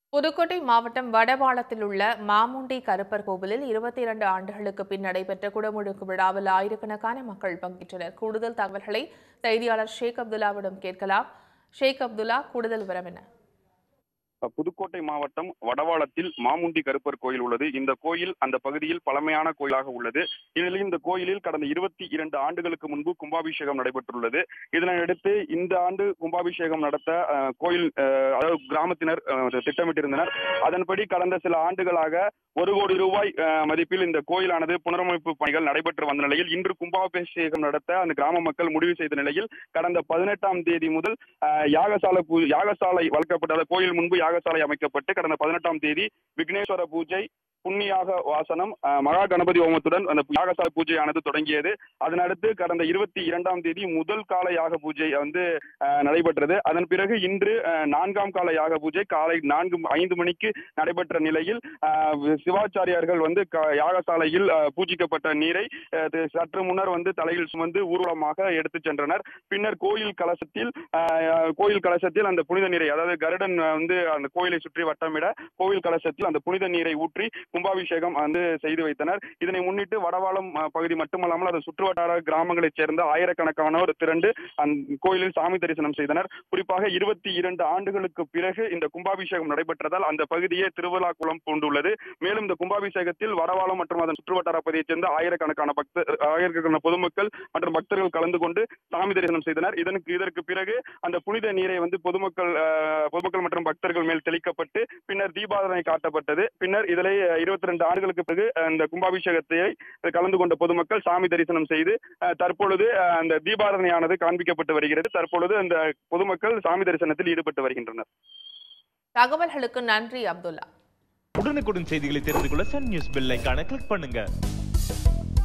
புதுக்கோட்டை மாவட்டம் வடவாளத்தில் உள்ள மாமுண்டி கருப்பர் கோவிலில் இருபத்தி இரண்டு ஆண்டுகளுக்கு பின் நடைபெற்ற குடமுழுக்கு விழாவில் ஆயிரக்கணக்கான மக்கள் பங்கேற்றனர் கூடுதல் தகவல்களை செய்தியாளர் ஷேக் அப்துல்லாவிடம் கேட்கலாம் ஷேக் அப்துல்லா கூடுதல் விவரம் என்ன புதுக்கோட்டை மாவட்டம் வடவாளத்தில் மாமுண்டி கருப்பர் கோயில் உள்ளது இந்த கோயில் அந்த பகுதியில் பழமையான கோயிலாக உள்ளது இதில் இந்த கோயிலில் கடந்த இருபத்தி இரண்டு ஆண்டுகளுக்கு முன்பு கும்பாபிஷேகம் நடைபெற்றுள்ளது இதனையடுத்து இந்த ஆண்டு கும்பாபிஷேகம் நடத்த அஹ், கோயில் அஹ், அதாவது கிராமத்தினர் அஹ், திட்டமிட்டிருந்தனர் அதன்படி கடந்த சில ஆண்டுகளாக ஒரு கோடி ரூபாய் அஹ், மதிப்பில் இந்த கோயிலானது புனரமைப்பு பணிகள் நடைபெற்று வந்த நிலையில் இன்று கும்பாபிஷேகம் நடத்த அந்த கிராம மக்கள் முடிவு செய்த நிலையில் கடந்த பதினெட்டாம் தேதி முதல் அஹ், யாகசாலை பூ யாகசாலை வளர்க்கப்பட்ட கோயில் முன்பு யாகசாலை அமைக்கப்பட்டு கடந்த பதினெட்டாம் தேதி விக்னேஸ்வர பூஜை புண்ணியாக வாசனம் அஹ், மகா கணபதி ஹோமத்துடன் அந்த யாகசாலை பூஜையானது தொடங்கியது அதனடுத்து கடந்த இருபத்தி இரண்டாம் தேதி முதல் கால யாக பூஜை வந்து அஹ், நடைபெற்றது அதன் பிறகு இன்று அஹ், நான்காம் கால யாக பூஜை காலை நான்கு ஐந்து மணிக்கு நடைபெற்ற நிலையில் அஹ், சிவாச்சாரியார்கள் வந்து க- யாகசாலையில் அஹ், பூஜிக்கப்பட்ட நீரை அஹ், தி- சற்று முன்னர் வந்து தலையில் சுமந்து ஊர்வலமாக எடுத்துச் சென்றனர் பின்னர் கோயில் கலசத்தில் அஹ், கோயில் கலசத்தில் அந்த புனித நீரை அதாவது கருடன் வந்து அந்த கோயிலை சுற்றி வட்டமிட கோவில் கலசத்தில் அந்த புனித நீரை ஊற்றி கும்பாபிஷேகம் வந்து செய்து வைத்தனர் இதனை முன்னிட்டு வடவாளம் அஹ், பகுதி மட்டுமல்லாமல் அதன் சுற்றுவட்டார கிராமங்களைச் சேர்ந்த ஆயிரக்கணக்கானோர் திரண்டு அந்த கோயிலில் சாமி தரிசனம் செய்தனர் குறிப்பாக இருபத்தி இரண்டு ஆண்டுகளுக்கு பிறகு இந்த கும்பாபிஷேகம் நடைபெற்றதால் அந்த பகுதியே திருவிழா குளம் பூண்டுள்ளது மேலும் இந்த கும்பாபிஷேகத்தில் வடவாளம் மற்றும் அதன் சுற்றுவட்டார பகுதியைச் சேர்ந்த ஆயிரக்கணக்கான பக்தர் ஆயிரக்கணக்கான பொதுமக்கள் மற்றும் பக்தர்கள் கலந்து கொண்டு சாமி தரிசனம் செய்தனர் இதற்கு இதற்கு பிறகு அந்த புனித நீரை வந்து பொதுமக்கள் அஹ், பொதுமக்கள் மற்றும் பக்தர்கள் மேல் தெளிக்கப்பட்டு பின்னர் தீபாராதனை காட்டப்பட்டது பின்னர் இதிலே இருபத்தி ரெண்டு ஆண்டுகளுக்கு பிறகு அஹ், இந்த கும்பாபிஷேகத்தை கலந்து கொண்ட பொதுமக்கள் சாமி தரிசனம் செய்து அஹ், தற்பொழுது அஹ், அந்த தீபாராதனையானது காண்பிக்கப்பட்டு வருகிறது தற்பொழுது அந்த பொதுமக்கள் சாமி தரிசனத்தில் ஈடுபட்டு வருகின்றனர் தகவல்களுக்கு நன்றி அப்துல்லா உடனுக்குடன் செய்திகளை தெரிந்து கொள்ள சன் நியூஸ் பெல் ஐகானை கிளிக் பண்ணுங்க